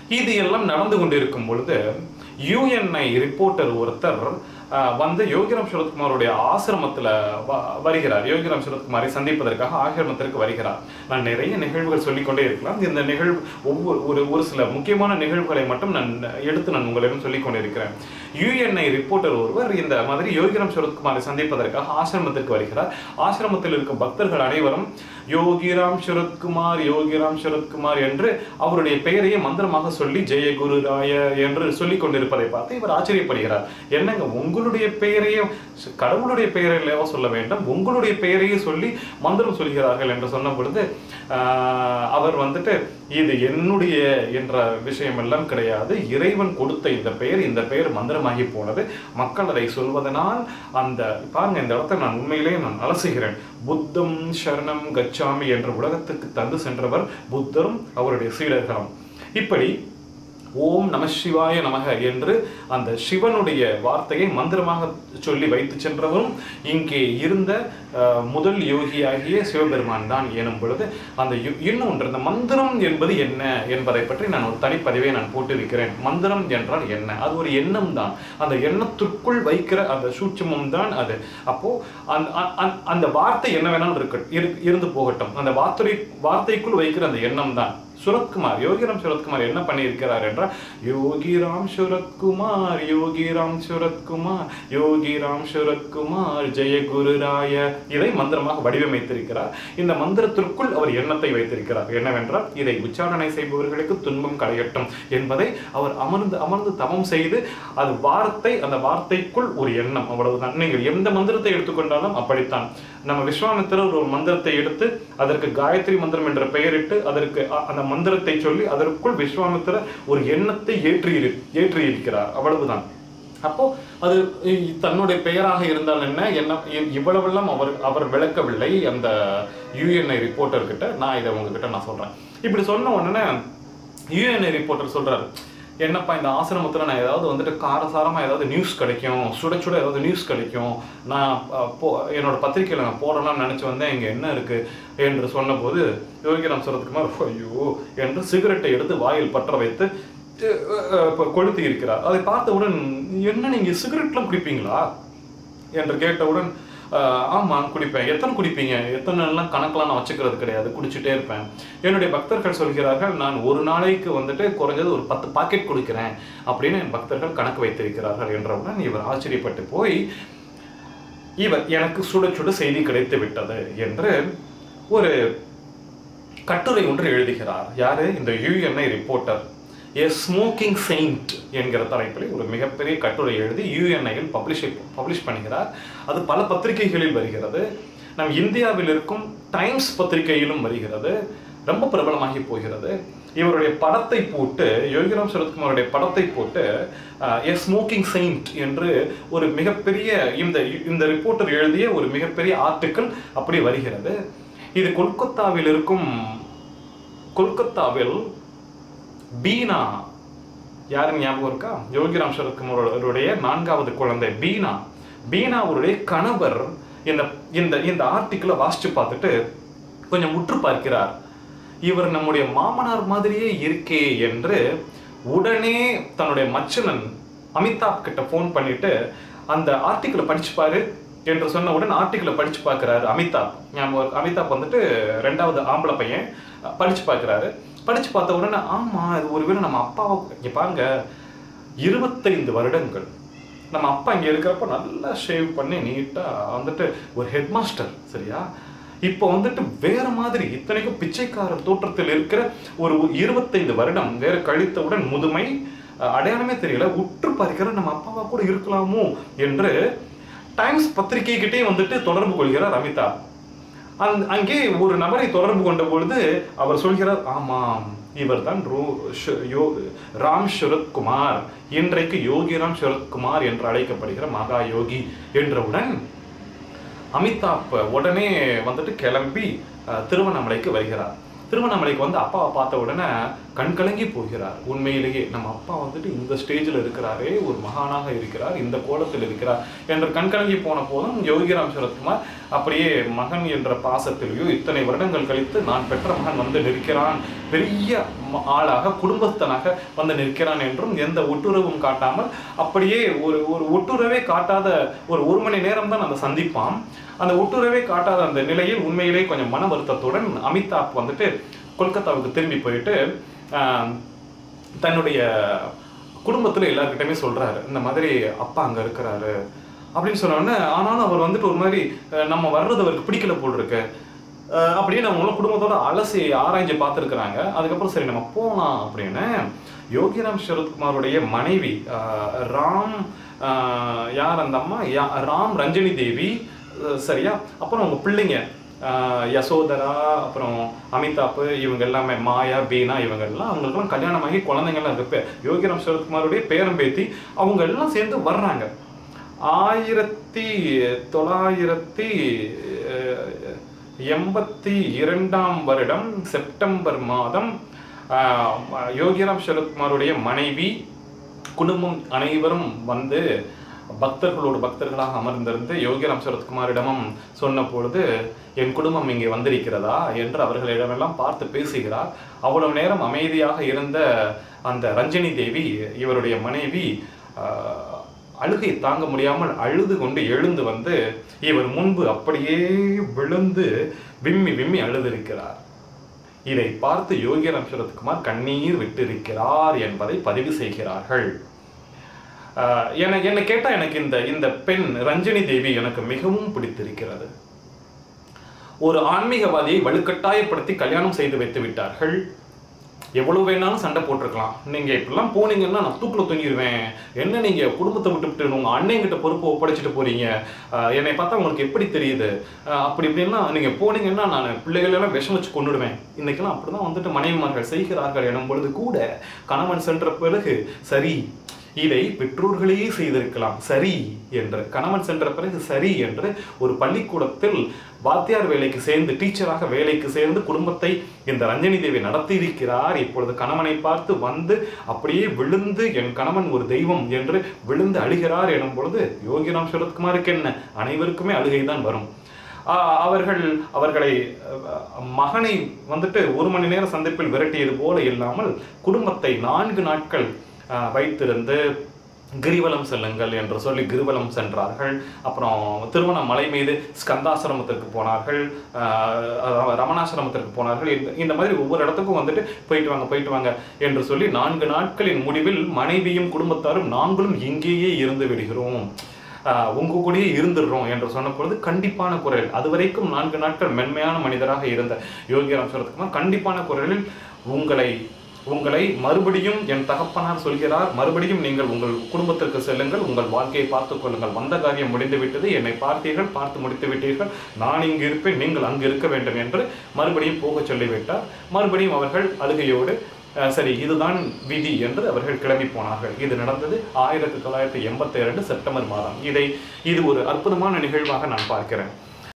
இது எல்லாம் நடந்து கொண்டிருக்கும் பொழுது யுஎன்ஐ ரிப்போர்ட்டர் ஒருத்தர் ஆஹ், வந்து யோகிராம் சரத்குமாருடைய ஆசிரமத்தில் வருகிறார் யோகிராம் சரத்குமாரை சந்திப்பதற்காக ஆசிரமத்திற்கு வருகிறார் நான் நிறைய நிகழ்வுகள் சொல்லிக்கொண்டே இருக்கலாம் இந்த நிகழ்வு ஒவ்வொரு ஒரு ஒரு சில முக்கியமான நிகழ்வுகளை மட்டும் நான் எடுத்து நான் உங்களிடம் சொல்லிக் கொண்டிருக்கிறேன் யுஎன்ஐ ரிப்போர்ட்டர் ஒருவர் இந்த மாதிரி யோகிராம் சரத்குமாரை சந்திப்பதற்காக ஆசிரமத்திற்கு வருகிறார் ஆசிரமத்தில் இருக்கும் பக்தர்கள் அனைவரும் யோகிராம் சரத்குமார் யோகிராம் சரத்குமார் என்று அவருடைய பெயரையே மந்திரமாக சொல்லி ஜெய குரு ராய என்று சொல்லிக் கொண்டிருப்பதை பார்த்து இவர் ஆச்சரியப்படுகிறார் என்னங்க உங்களுடைய பெயரையே கடவுளுடைய பெயரையிலேவோ சொல்ல வேண்டும் உங்களுடைய பெயரையே சொல்லி மந்திரம் சொல்கிறார்கள் என்று சொன்ன பொழுது ஆஹ், அவர் வந்துட்டு இது என்னுடைய என்ற விஷயம் எல்லாம் கிடையாது இறைவன் கொடுத்த இந்த பெயர் இந்த பெயர் மந்திரமாகி போனது மக்கள் அதை சொல்வதனால் அந்த பாருங்க இந்த இடத்தை நான் உண்மையிலேயே நான் அலசுகிறேன் புத்தம் சரணம் கச்சாமி என்ற உலகத்துக்கு தந்து சென்றவர் புத்தரும் அவருடைய சீடர்களும் இப்படி ஓம் நம சிவாய நமக என்று அந்த சிவனுடைய வார்த்தையை மந்திரமாக சொல்லி வைத்து சென்றவரும் இங்கே இருந்த அஹ், முதல் யோகியாகிய சிவபெருமான் தான் எனும் பொழுது அந்த யு- இன்னொன்று இந்த மந்திரம் என்பது என்ன என்பதை பற்றி நான் ஒரு தனிப்பதிவை நான் போட்டிருக்கிறேன் மந்திரம் என்றால் என்ன அது ஒரு எண்ணம் தான் அந்த எண்ணத்திற்குள் வைக்கிற அந்த சூட்சமம் தான் அது அப்போ அந்த அ- அ- அந்த வார்த்தை என்ன வேணாலும் இருக்க இரு- இருந்து போகட்டும் அந்த வார்த்தை வார்த்தைக்குள் வைக்கிற அந்த எண்ணம் தான் சுரத்குமார் யோகிராம் சுரத்குமார் என்ன பண்ணியிருக்கிறார் என்றால் யோகிராம் சுரத்குமார் யோகிராம் சுரத்குமார் யோகிராம் சுரத்குமார் ஜெய குருராய இதை மந்திரமாக வடிவமைத்திருக்கிறார் இந்த மந்திரத்திற்குள் அவர் எண்ணத்தை வைத்திருக்கிறார் என்னவென்றால் இதை உச்சாரணை செய்பவர்களுக்கு துன்பம் களையட்டும் என்பதை அவர் அமர்ந்து அமர்ந்து தவம் செய்து அது வார்த்தை அந்த வார்த்தைக்குள் ஒரு எண்ணம் அவ்வளவுதான் நீங்கள் எந்த மந்திரத்தை எடுத்துக்கொண்டாலும் அப்படித்தான் நம்ம விஸ்வாமித்திரர் ஒரு மந்திரத்தை எடுத்து அதற்கு காயத்ரி மந்திரம் என்ற பெயரிட்டு அதற்கு அ- அந்த மந்திரத்தை சொல்லி அதற்குள் விஸ்வாமித்திரர் ஒரு எண்ணத்தை ஏற்றி ஏற்றி இருக்கிறார் அவ்வளவுதான் அப்போ அது இ- தன்னுடைய பெயராக இருந்தால் என்ன என்ன இ- இவ்வளவெல்லாம் அவர் அவர் விளக்கவில்லை அந்த யுஎன்ஐ ரிப்போர்ட்டர் கிட்ட நான் இதை உங்ககிட்ட நான் சொல்றேன் இப்படி சொன்ன உடனே யுஎன்ஐ ரிப்போர்ட்டர் சொல்றாரு என்னப்பா இந்த ஆசிரமத்தில் நான் ஏதாவது வந்துட்டு காரசாரமாக ஏதாவது நியூஸ் கிடைக்கும் சுட சுட ஏதாவது நியூஸ் கிடைக்கும் நான் அஹ், போ என்னோட பத்திரிக்கையில் நான் போடலாம்னு நினச்சி வந்தேன் இங்கே என்ன இருக்குது என்று சொன்னபோது யோகிராம் சரத்குமார் ஐயோ என்று சிகரெட்டை எடுத்து வாயில் பற்ற வைத்து அஹ், அஹ், கொ- கொளுத்தி இருக்கிறார் அதை பார்த்தவுடன் என்ன நீங்கள் சிகரெட்லாம் குடிப்பீங்களா என்று கேட்டவுடன் ஆஹ், ஆமாம் குடிப்பேன் எத்தனை குடிப்பீங்க எத்தனை எல்லாம் கணக்கெல்லாம் நான் வச்சுக்கிறது கிடையாது குடிச்சிட்டே இருப்பேன் என்னுடைய பக்தர்கள் சொல்கிறார்கள் நான் ஒரு நாளைக்கு வந்துட்டு குறைஞ்சது ஒரு பத்து பாக்கெட் குடிக்கிறேன் அப்படின்னு என் பக்தர்கள் கணக்கு வைத்திருக்கிறார்கள் என்றவுடன் இவர் ஆச்சரியப்பட்டு போய் இவர் எனக்கு சுட சுட செய்தி கிடைத்து விட்டது என்று ஒரு கட்டுரை ஒன்று எழுதுகிறார் யாரு இந்த UNI reporter a smoking saint என்கிற தலைப்பில் ஒரு மிகப்பெரிய கட்டுரை எழுதி யுஎன்ஐயில் பப்ளிஷ் பப்ளிஷ் பண்ணுகிறார் அது பல பத்திரிகைகளில் வருகிறது நம் இந்தியாவில் இருக்கும் டைம்ஸ் பத்திரிகையிலும் வருகிறது ரொம்ப பிரபலமாகி போகிறது இவருடைய படத்தை போட்டு யோகிராம் சரத்குமாருடைய படத்தை போட்டு ஏ ஸ்மோக்கிங் செயின்ட் என்று ஒரு மிகப்பெரிய இந்த இந்த ரிப்போர்ட்டர் எழுதிய ஒரு மிகப்பெரிய ஆர்டிக்கிள் அப்படி வருகிறது இது கொல்கத்தாவில் இருக்கும் கொல்கத்தாவில் பீனா யாருன்னு ஞாபகம் இருக்கா யோகிராம் சரத்குமாரோடைய நான்காவது குழந்தை பீனா பீனா அவருடைய கணவர் இந்த இந்த இந்த ஆர்டிக்கிளை வாசிச்சு பார்த்துட்டு கொஞ்சம் உற்று பார்க்கிறார் இவர் நம்முடைய மாமனார் மாதிரியே இருக்கே என்று உடனே தன்னுடைய மச்சனன் அமிதாப் கிட்ட ஃபோன் பண்ணிட்டு அந்த ஆர்டிக்கிளை படிச்சு பாரு என்று சொன்னவுடன் ஆர்டிக்கிளை படிச்சு பார்க்கிறாரு அமிதாப் ஞாபகம் இருக்கு. அமிதாப் வந்துட்டு ரெண்டாவது ஆம்பளை பையன் அஹ், படிச்சு பார்க்கிறாரு படிச்சு பார்த்த உடனே ஆமா இது ஒருவேளை நம்ம அப்பாவை இங்க பாருங்க இருபத்தைந்து வருடங்கள் நம்ம அப்பா இங்க இருக்கிறப்ப நல்லா ஷேவ் பண்ணி நீட்டா வந்துட்டு ஒரு ஹெட் மாஸ்டர் சரியா இப்போ வந்துட்டு வேற மாதிரி இத்தனைக்கும் பிச்சைக்காரர் தோற்றத்தில் இருக்கிற ஒரு இருபத்தைந்து வருடம் வேற கழித்தவுடன் முதுமை அஹ், அடையாளமே தெரியல உற்று பார்க்கிற நம்ம அப்பாவா கூட இருக்கலாமோ என்று டைம்ஸ் பத்திரிகை கிட்டே வந்துட்டு தொடர்பு கொள்கிறார் அமிதாப் அந்த அங்கே ஒரு நபரை தொடர்பு கொண்ட பொழுது அவர் சொல்கிறார் ஆமாம் இவர்தான் ரோ ஷ- யோ ராம் சரத்குமார் இன்றைக்கு யோகிராம் சரத்குமார் என்று அழைக்கப்படுகிற மகா யோகி என்றவுடன் அமிதாப் உடனே வந்துட்டு கிளம்பி அஹ், திருவண்ணாமலைக்கு வருகிறார் திருவண்ணாமலைக்கு வந்து அப்பாவை பார்த்த உடனே கண் கலங்கி போகிறார் உண்மையிலேயே நம்ம அப்பா வந்துட்டு இந்த ஸ்டேஜில் இருக்கிறாரே ஒரு மகானாக இருக்கிறார் இந்த கோலத்தில் இருக்கிறார் என்று கண் கலங்கி போன போதும் யோகிராம் சரத்குமார் அப்படியே மகன் என்ற பாசத்திலேயோ இத்தனை வருடங்கள் கழித்து நான் பெற்ற மகன் வந்து நிற்கிறான் பெரிய ம- ஆளாக குடும்பஸ்தனாக வந்து நிற்கிறான் என்றும் எந்த ஒட்டுறவும் காட்டாமல் அப்படியே ஒரு ஒரு ஒட்டுறவே காட்டாத ஒரு ஒரு மணி நேரம் தான் அந்த சந்திப்பான் அந்த ஒட்டுறவே காட்டாத அந்த நிலையில் உண்மையிலே கொஞ்சம் மன வருத்தத்துடன் அமிதாப் வந்துட்டு கொல்கத்தாவுக்கு திரும்பி போயிட்டு ஆஹ், தன்னுடைய குடும்பத்துல எல்லாருக்கிட்டயுமே சொல்றாரு இந்த மாதிரி அப்பா அங்க இருக்கிறாரு அப்படின்னு சொன்ன உடனே ஆனாலும் அவர் வந்துட்டு ஒரு மாதிரி அஹ், நம்ம வர்றது அவருக்கு பிடிக்கல போல் இருக்கு அஹ், அப்படின்னு அவங்களும் குடும்பத்தோட அலசி ஆராய்ஞ்சு பார்த்துருக்குறாங்க அதுக்கப்புறம் சரி நம்ம போலாம் அப்படின்னு யோகிராம் சரத்குமாருடைய மனைவி அஹ், ராம் அஹ், யார் அந்த அம்மா யா- ராம் ரஞ்சனி தேவி அஹ், சரியா அப்புறம் அவங்க பிள்ளைங்க ஆஹ் யசோதரா அப்புறம் அமிதாப் இவங்க எல்லாமே மாயா பீனா இவங்க எல்லாம் அவங்களுக்கெல்லாம் கல்யாணமாகி குழந்தைங்கள்லாம் இருக்கு பே- யோகிராம் சரத்குமாருடைய பேரம்பேத்தி அவங்க எல்லாம் சேர்ந்து வர்றாங்க ஆயிரத்தி தொள்ளாயிரத்தி அஹ், எண்பத்தி இரண்டாம் வருடம் செப்டம்பர் மாதம் ஆஹ், யோகிராம் சரத்குமாருடைய மனைவி குடும்பம் அனைவரும் வந்து பக்தர்களோடு பக்தர்களாக அமர்ந்திருந்து யோகிராம் சரத்குமாரிடமும் சொன்ன பொழுது என் குடும்பம் இங்கே வந்திருக்கிறதா என்று அவர்களிடமெல்லாம் பார்த்து பேசுகிறார் அவ்வளவு நேரம் அமைதியாக இருந்த அந்த ரஞ்சனி தேவி இவருடைய மனைவி ஆஹ், அழுகை தாங்க முடியாமல் அழுது கொண்டு எழுந்து வந்து இவர் முன்பு அப்படியே விழுந்து விம்மி விம்மி அழுதிருக்கிறார் இதை பார்த்து யோகிராம் சரத்குமார் கண்ணீர் விட்டிருக்கிறார் என்பதை பதிவு செய்கிறார்கள் ஆஹ் எனக்கு என்னை கேட்டா எனக்கு இந்த இந்த பெண் ரஞ்சனி தேவி எனக்கு மிகவும் பிடித்திருக்கிறது ஒரு ஆன்மீகவாதியை வலுக்கட்டாயப்படுத்தி கல்யாணம் செய்து வைத்து விட்டார்கள் எவ்வளவு வேணாலும் சண்டை போட்டிருக்கலாம் நீங்க இப்படிலாம் போனீங்கன்னா நான் தூக்குல தொங்கிடுவேன் என்ன நீங்க குடும்பத்தை விட்டுவிட்டு உங்க அண்ணன் கிட்ட பொறுப்பை ஒப்படைச்சிட்டு போறீங்க ஆஹ் என்னை பார்த்தா உங்களுக்கு எப்படி தெரியுது ஆஹ் அப்படி இப்படின்னா நீங்க போனீங்கன்னா நான் பிள்ளைகள் எல்லாம் விஷம் வச்சு கொண்டுடுவேன் இன்னைக்கெல்லாம் அப்படிதான் வந்துட்டு மனைவிமார்கள் செய்கிறார்கள் எனும் பொழுது கூட கணவன் சென்ற பிறகு சரி இதை பெற்றோர்களே செய்திருக்கலாம் சரி என்று கணவன் சென்ற பிறகு சரி என்று ஒரு பள்ளிக்கூடத்தில் வாத்தியார் வேலைக்கு சேர்ந்து டீச்சராக வேலைக்கு சேர்ந்து குடும்பத்தை இந்த ரஞ்சனி தேவி நடத்தி இருக்கிறார் இப்பொழுது கணவனை பார்த்து வந்து அப்படியே விழுந்து என் கணவன் ஒரு தெய்வம் என்று விழுந்து அழுகிறார் எனும் பொழுது யோகிராம் சரத்குமாருக்கு என்ன அனைவருக்குமே அழுகை தான் வரும் ஆஹ் அவர்கள் அவர்களை அஹ், மகனை வந்துட்டு ஒரு மணி நேர சந்திப்பில் விரட்டியது போல இல்லாமல் குடும்பத்தை நான்கு நாட்கள் ஆஹ், வைத்திருந்து கிரிவலம் செல்லுங்கள் என்று சொல்லி கிரிவலம் சென்றார்கள் அப்புறம் திருவண்ணாமலை மீது ஸ்கந்தாசிரமத்திற்கு போனார்கள் ஆஹ், அதாவது ரமணாசிரமத்திற்கு போனார்கள் இந்த இந்த மாதிரி ஒவ்வொரு இடத்துக்கும் வந்துட்டு போயிட்டு வாங்க போயிட்டு வாங்க என்று சொல்லி நான்கு நாட்களின் முடிவில் மனைவியும் குடும்பத்தாரும் நாங்களும் இங்கேயே இருந்து விடுகிறோம் ஆஹ் உங்க கூடயே இருந்துடுறோம் என்று சொன்ன பொழுது கண்டிப்பான குரல் அதுவரைக்கும் நான்கு நாட்கள் மென்மையான மனிதராக இருந்த யோகிராம் சரத்குமார் கண்டிப்பான குரலில் உங்களை உங்களை மறுபடியும் என் தகப்பனார் சொல்கிறார் மறுபடியும் நீங்கள் உங்கள் குடும்பத்திற்கு செல்லுங்கள் உங்கள் வாழ்க்கையை பார்த்துக் கொள்ளுங்கள் வந்த காரியம் முடிந்து விட்டது என்னை பார்த்தீர்கள் பார்த்து முடித்து விட்டீர்கள் நான் இங்கு இருப்பேன் நீங்கள் அங்கு இருக்க வேண்டும் என்று மறுபடியும் போகச் சொல்லிவிட்டார் மறுபடியும் அவர்கள் அழுகையோடு அஹ், சரி இதுதான் விதி என்று அவர்கள் கிளம்பி போனார்கள் இது நடந்தது ஆயிரத்தி தொள்ளாயிரத்தி எண்பத்தி இரண்டு செப்டம்பர் மாதம் இதை இது ஒரு அற்புதமான நிகழ்வாக நான் பார்க்கிறேன்